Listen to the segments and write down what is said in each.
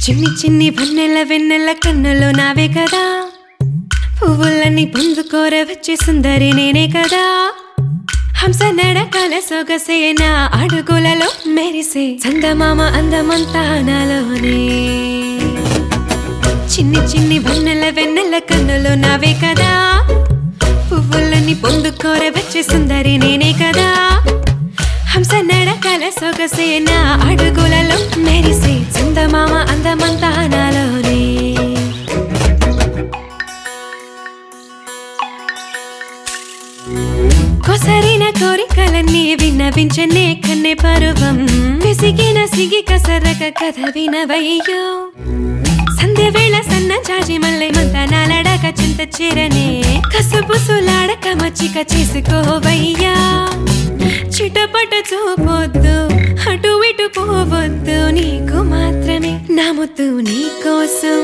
చిన్ని చిన్ని వన్నెల వెన్నెల కన్నులు నావే కదా పువ్వులన్నీ పొందుకోర వచ్చే సుందరి నేనే కదా హంస నడకల సొగసేన అడుగులలో మెరిసే చందమామ అందమంతా నాలోనే చిన్ని చిన్ని వన్నెల వెన్నెల కన్నులు నావే కదా పువ్వులని పొందుకోర వచ్చే సుందరి నేనే కదా హంస నడకల సొగసేన అడుగులలో మెరిసే చందమామ అందమంతా నాలోనే కొసరిన కోరికలన్నీ విన్నవించనే కన్నె పరువం విసిగిన సిగి కసరక కథ వినవయ్యో సంధ్య వేళ సన్న జాజి మల్లె మంతనాలడక చింత చేరనే కసపుసులాడక మచ్చిక చేసుకోవయ్యా చిటపట చూపొద్దు అటు ఇటు పోవద్దు నీకు మాత్రమే నమ్ముతూ నీ కోసం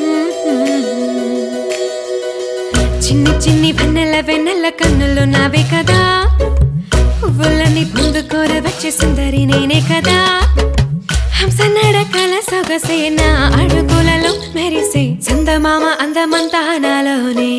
చిన్ని చిన్ని వెన్నెల వెన్నెల కన్నులు నావే కదా పువ్వులని పొందుకోర వచ్చే సుందరి నేనే కదా హంస నడకల సొగసేన అడుగులలో మెరిసే చందమామ అందమంతా నాలోనే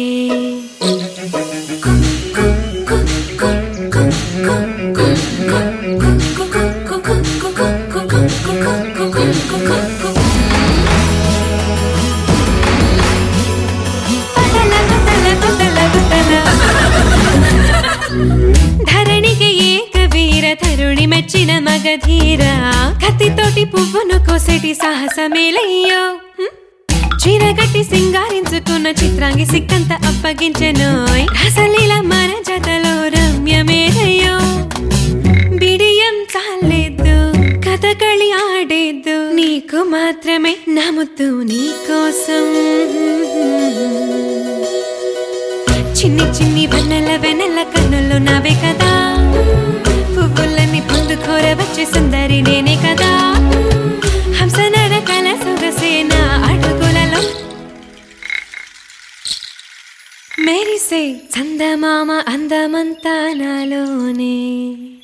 ధరణికి ఏక వీర తరుణి మెచ్చిన మగధీర కత్తితోటి పువ్వును కోసేటి సాహసమేలయ్యో హ్మ్? చీరగట్టి సింగారించుకున్న చిత్రాంగి సిక్కంత అప్పగించెను అసలీల మన జతలో రమ్యమేరయ్యో బిడియం చాలేదు కథకళి ఆడేద్దు నీకు మాత్రమే నమ్ముతూ నీ కోసం చిన్ని చిన్ని వన్నెల వెన్నెల కన్నులు నావే కదా పువ్వులని పొందుకోర వచ్చే సుందరి నేనే కదా హంస నరకల సొగసేన అడుగులలో మెరిసే చందమామ అందమంతా నాలోనే